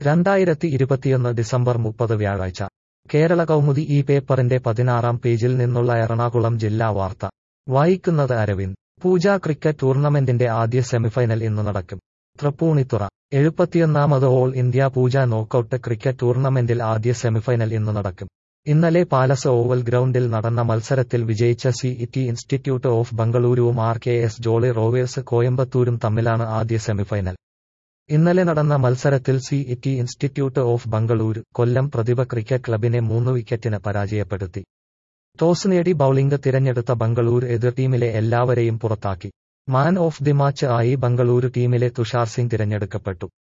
രണ്ടായിരത്തി ഇരുപത്തിയൊന്ന് ഡിസംബർ മുപ്പത് വ്യാഴാഴ്ച കേരള കൗമുദി ഈ പേപ്പറിന്റെ പതിനാറാം പേജിൽ നിന്നുള്ള എറണാകുളം ജില്ലാ വാർത്ത വായിക്കുന്നത് അരവിന്ദ് പൂജ ക്രിക്കറ്റ് ടൂർണമെന്റിന്റെ ആദ്യ സെമിഫൈനൽ ഇന്ന് നടക്കും തൃപ്പൂണിത്തുറ എഴുപത്തിയൊന്നാമത് all India Pooja knockout cricket ടൂർണമെന്റിൽ ആദ്യ സെമിഫൈനൽ ഇന്ന് നടക്കും ഇന്നലെ പാലസ് ഓവൽ ഗ്രൗണ്ടിൽ നടന്ന മത്സരത്തിൽ വിജയിച്ച സി ഇറ്റി ഇൻസ്റ്റിറ്റ്യൂട്ട് ഓഫ് ബംഗളൂരുവും R K S jolly rovers കോയമ്പത്തൂരും തമ്മിലാണ് ആദ്യ സെമിഫൈനൽ ഇന്നലെ നടന്ന മത്സരത്തിൽ C E T institute of Bengaluru Kollam Prathibha cricket ക്ലബിനെ മൂന്ന് വിക്കറ്റിന് പരാജയപ്പെടുത്തി ടോസ് നേടി ബൌളിംഗ് തിരഞ്ഞെടുത്ത ബംഗളൂരു എതിർ ടീമിലെ എല്ലാവരെയും പുറത്താക്കി മാൻ ഓഫ് ദി മാച്ച് ആയി ബംഗളൂരു ടീമിലെ തുഷാർ സിംഗ് തിരഞ്ഞെടുക്കപ്പെട്ടു